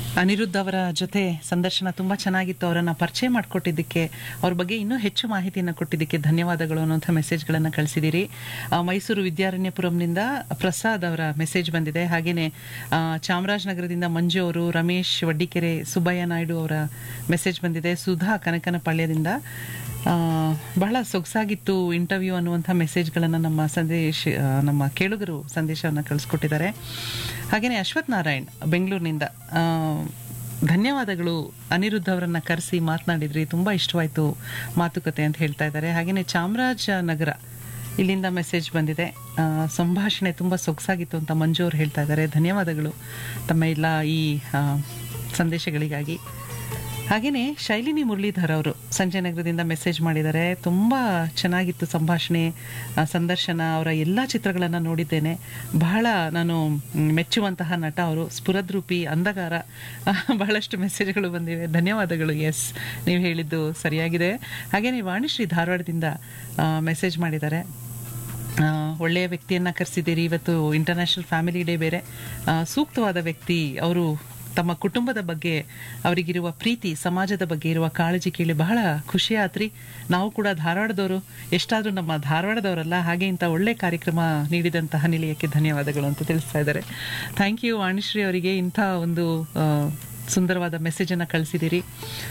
ಅನಿರುದ್ಧ್ ಅವರ ಜೊತೆ ಸಂದರ್ಶನ ತುಂಬಾ ಚೆನ್ನಾಗಿತ್ತು ಅವರನ್ನ ಪರಿಚಯ ಮಾಡಿಕೊಟ್ಟಿದ್ದಕ್ಕೆ ಅವ್ರ ಬಗ್ಗೆ ಇನ್ನೂ ಹೆಚ್ಚು ಮಾಹಿತಿಯನ್ನು ಕೊಟ್ಟಿದ್ದಕ್ಕೆ ಧನ್ಯವಾದಗಳು ಅನ್ನುವಂಥ ಮೆಸೇಜ್ಗಳನ್ನು ಕಳಿಸಿದ್ದೀರಿ ಆ, ಮೈಸೂರು ವಿದ್ಯಾರಣ್ಯಪುರಂನಿಂದ ಪ್ರಸಾದ್ ಅವರ ಮೆಸೇಜ್ ಬಂದಿದೆ ಹಾಗೇನೆ ಆ, ಚಾಮರಾಜನಗರದಿಂದ ಮಂಜು ಅವರು ರಮೇಶ್ ವಡ್ಡಿಕೆರೆ ಸುಬ್ಬಯ್ಯ ನಾಯ್ಡು ಅವರ ಮೆಸೇಜ್ ಬಂದಿದೆ ಸುಧಾ ಕನಕನಪಾಳ್ಯದಿಂದ ಆ, ಬಹಳ ಸೊಗಸಾಗಿತ್ತು ಇಂಟರ್ವ್ಯೂ ಅನ್ನುವಂಥ ಮೆಸೇಜ್ಗಳನ್ನು ನಮ್ಮ ಸಂದೇಶ ಆ, ನಮ್ಮ ಕೇಳುಗರು ಸಂದೇಶವನ್ನು ಕಳಿಸ್ಕೊಟ್ಟಿದ್ದಾರೆ ಹಾಗೆಯೇ ಅಶ್ವಥ್ ನಾರಾಯಣ್ ಬೆಂಗಳೂರಿನಿಂದ ಆ, ಧನ್ಯವಾದಗಳು ಅನಿರುದ್ಧ ಅವರನ್ನ ಕರೆಸಿ ಮಾತನಾಡಿದ್ರಿ ತುಂಬಾ ಇಷ್ಟವಾಯ್ತು ಮಾತುಕತೆ ಅಂತ ಹೇಳ್ತಾ ಇದ್ದಾರೆ ಹಾಗೆಯೇ ಚಾಮರಾಜನಗರ ಇಲ್ಲಿಂದ ಮೆಸೇಜ್ ಬಂದಿದೆ ಆ, ಸಂಭಾಷಣೆ ತುಂಬ ಸೊಗಸಾಗಿತ್ತು ಅಂತ ಮಂಜು ಅವ್ರು ಹೇಳ್ತಾ ಇದ್ದಾರೆ ಧನ್ಯವಾದಗಳು ತಮ್ಮ ಎಲ್ಲ ಈ ಆ, ಸಂದೇಶಗಳಿಗಾಗಿ ಹಾಗೆಯೇ ಶೈಲಿನಿ ಮುರಳೀಧರ್ ಅವರು ಸಂಜಯ್ ನಗರದಿಂದ ಮೆಸೇಜ್ ಮಾಡಿದ್ದಾರೆ ತುಂಬ ಚೆನ್ನಾಗಿತ್ತು ಸಂಭಾಷಣೆ ಆ, ಸಂದರ್ಶನ ಅವರ ಎಲ್ಲ ಚಿತ್ರಗಳನ್ನು ನೋಡಿದ್ದೇನೆ ಬಹಳ ನಾನು ಮ್, ಮೆಚ್ಚುವಂತಹ ನಟ ಅವರು ಸ್ಫುರದ್ರೂಪಿ ಅಂಧಗಾರ ಆ, ಬಹಳಷ್ಟು ಮೆಸೇಜ್ಗಳು ಬಂದಿವೆ ಧನ್ಯವಾದಗಳು ಎಸ್ ನೀವು ಹೇಳಿದ್ದು ಸರಿಯಾಗಿದೆ ಹಾಗೆಯೇ ವಾಣಿಶ್ರೀ ಧಾರವಾಡದಿಂದ ಮೆಸೇಜ್ ಮಾಡಿದ್ದಾರೆ ಆ, ಒಳ್ಳೆಯ ವ್ಯಕ್ತಿಯನ್ನ ಕರೆಸಿದ್ದೀರಿ ಇವತ್ತು ಇಂಟರ್ನ್ಯಾಷನಲ್ ಫ್ಯಾಮಿಲಿ ಡೇ ಬೇರೆ ಆ, ಸೂಕ್ತವಾದ ವ್ಯಕ್ತಿ ಅವರು ತಮ್ಮ ಕುಟುಂಬದ ಬಗ್ಗೆ ಅವರಿಗಿರುವ ಪ್ರೀತಿ ಸಮಾಜದ ಬಗ್ಗೆ ಇರುವ ಕಾಳಜಿ ಕೇಳಿ ಬಹಳ ಖುಷಿ ಆತ್ರಿ ನಾವು ಕೂಡ ಧಾರವಾಡದವರು ಎಷ್ಟಾದರೂ ನಮ್ಮ ಧಾರವಾಡದವರಲ್ಲ ಹಾಗೆ ಇಂಥ ಒಳ್ಳೆ ಕಾರ್ಯಕ್ರಮ ನೀಡಿದಂತಹ ನಿಲಯಕ್ಕೆ ಧನ್ಯವಾದಗಳು ಅಂತ ತಿಳಿಸ್ತಾ ಇದ್ದಾರೆ ಥ್ಯಾಂಕ್ ಯು ವಾಣಿಶ್ರೀ ಅವರಿಗೆ ಇಂಥ ಒಂದು ಆ, ಸುಂದರವಾದ ಮೆಸೇಜನ್ನು ಕಳಿಸಿದ್ದೀರಿ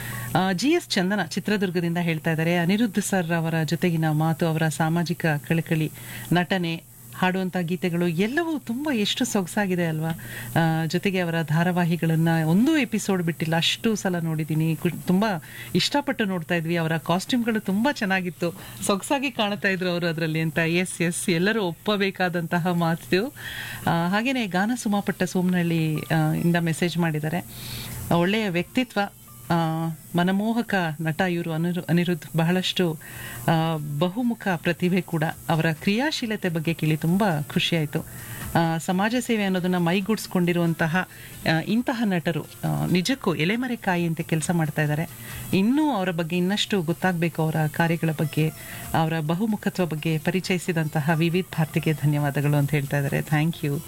ಜಿ ಎಸ್ ಚಂದನ ಚಿತ್ರದುರ್ಗದಿಂದ ಹೇಳ್ತಾ ಇದ್ದಾರೆ ಅನಿರುದ್ಧ ಸರ್ ಅವರ ಜೊತೆಗಿನ ಮಾತು ಅವರ ಸಾಮಾಜಿಕ ಕಳಕಳಿ ನಟನೆ ಹಾಡುವಂಥ ಗೀತೆಗಳು ಎಲ್ಲವೂ ತುಂಬ ಎಷ್ಟು ಸೊಗಸಾಗಿದೆ ಅಲ್ವಾ ಆ, ಜೊತೆಗೆ ಅವರ ಧಾರಾವಾಹಿಗಳನ್ನು ಒಂದೂ ಎಪಿಸೋಡ್ ಬಿಟ್ಟಿಲ್ಲ ಅಷ್ಟು ಸಲ ನೋಡಿದ್ದೀನಿ ಕು- ತುಂಬ ಇಷ್ಟಪಟ್ಟು ನೋಡ್ತಾ ಇದ್ವಿ ಅವರ ಕಾಸ್ಟ್ಯೂಮ್ಗಳು ತುಂಬ ಚೆನ್ನಾಗಿತ್ತು ಸೊಗಸಾಗಿ ಕಾಣ್ತಾ ಇದ್ರು ಅವರು ಅದರಲ್ಲಿ ಅಂತ ಎಸ್ ಎಸ್ ಎಲ್ಲರೂ ಒಪ್ಪಬೇಕಾದಂತಹ ಮಾತು ಆ, ಹಾಗೇನೆ ಗಾನ ಸುಮಾಪಟ್ಟ ಸೋಮನಹಳ್ಳಿ ಆ, ಇಂದ ಮೆಸೇಜ್ ಮಾಡಿದ್ದಾರೆ ಒಳ್ಳೆಯ ವ್ಯಕ್ತಿತ್ವ ಆ, ಮನಮೋಹಕ ನಟ ಇವರು ಅನಿರು ಅನಿರುದ್ಧ್ ಬಹಳಷ್ಟು ಆ, ಬಹುಮುಖ ಪ್ರತಿಭೆ ಕೂಡ ಅವರ ಕ್ರಿಯಾಶೀಲತೆ ಬಗ್ಗೆ ಕೇಳಿ ತುಂಬ ಖುಷಿಯಾಯಿತು ಆ, ಸಮಾಜ ಸೇವೆ ಅನ್ನೋದನ್ನ ಮೈಗೂಡಿಸ್ಕೊಂಡಿರುವಂತಹ ಆ, ಇಂತಹ ನಟರು ಆ, ನಿಜಕ್ಕೂ ಎಲೆಮರೆಕಾಯಿ ಅಂತ ಕೆಲಸ ಮಾಡ್ತಾ ಇದ್ದಾರೆ ಇನ್ನೂ ಅವರ ಬಗ್ಗೆ ಇನ್ನಷ್ಟು ಗೊತ್ತಾಗಬೇಕು ಅವರ ಕಾರ್ಯಗಳ ಬಗ್ಗೆ ಅವರ ಬಹುಮುಖತ್ವ ಬಗ್ಗೆ ಪರಿಚಯಿಸಿದಂತಹ ವಿವಿಧ ಭಾರತಿಗೆ ಧನ್ಯವಾದಗಳು ಅಂತ ಹೇಳ್ತಾ ಇದ್ದಾರೆ ಥ್ಯಾಂಕ್ ಯು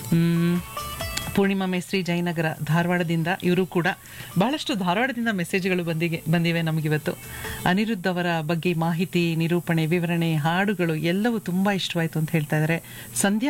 ಪೂರ್ಣಿಮಾ ಮೇಸ್ತ್ರಿ ಜಯನಗರ ಧಾರವಾಡದಿಂದ ಇವರು ಕೂಡ ಬಹಳಷ್ಟು ಧಾರವಾಡದಿಂದ ಮೆಸೇಜ್ಗಳು ಬಂದಿಗೆ ಬಂದಿವೆ ನಮಗಿವತ್ತು ಅನಿರುದ್ಧ್ ಅವರ ಬಗ್ಗೆ ಮಾಹಿತಿ ನಿರೂಪಣೆ ವಿವರಣೆ ಹಾಡುಗಳು ಎಲ್ಲವೂ ತುಂಬ ಇಷ್ಟವಾಯಿತು ಅಂತ ಹೇಳ್ತಾ ಇದ್ದಾರೆ ಸಂಧ್ಯಾ